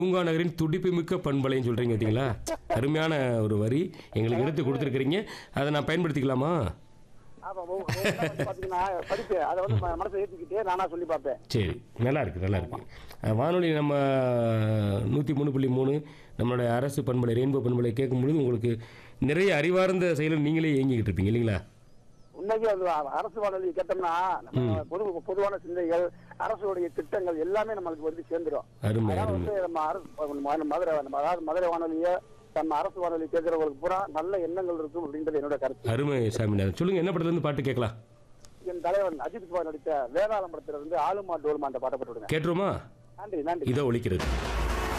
பூங்கா நகரின் துடிப்புமிக்க பண்பலைன்னு சொல்றீங்க பார்த்தீங்களா அருமையான ஒரு வரி எங்களுக்கு எடுத்து கொடுத்துருக்கிறீங்க அதை நான் பயன்படுத்திக்கலாமா ஆமா ஒவ்வொரு- ஒவ்வொரு நாள் வந்து பாத்தீங்கன்னா படிப்பேன் அதை வந்து ம- மனசை ஏற்றிக்கிட்டே நானா சொல்லி பார்ப்பேன் சரி நல்லா இருக்கு நல்லா இருக்கு அஹ், வானொலி நம்ம நூற்றி மூணு புள்ளி மூணு நம்மளுடைய அரசு பண்பலை ரெயின்போ பண்பலை கேட்கும் பொழுது உங்களுக்கு நிறைய அறிவார்ந்த செயலில் நீங்களே இயங்கிக்கிட்டு இருப்பீங்க இல்லைங்களா உண்மைக்கே அது அ- அரசு வானொலி கேட்டோம்னா நம்ம பொது பொதுவான சிந்தைகள் அரசுடைய திட்டங்கள் எல்லாமே நம்மளுக்கு வந்து சேர்ந்துடும் அருமை அதனால அருமை வந்து நம்ம அரசு ம- மதுரை நம்ம அதாவது மதுரை வானொலிய நம்ம அரசு வானொலி கேட்கறவங்களுக்கு பூரா நல்ல எண்ணங்கள் இருக்கும் அப்படின்றது என்னோட கருத்து அருமை சாமிநாதன் சொல்லுங்க என்ன படத்துல இருந்து பாட்டு கேட்கலாம் என் தலைவன் அஜித் குமார் நடித்த வேதாளம் படத்துல இருந்து ஆளுமா டோல்மா அந்த பாட்டை போட்டு விடுங்க கேட்டுருமா நன்றி நன்றி இதோ ஒழிக்கிறது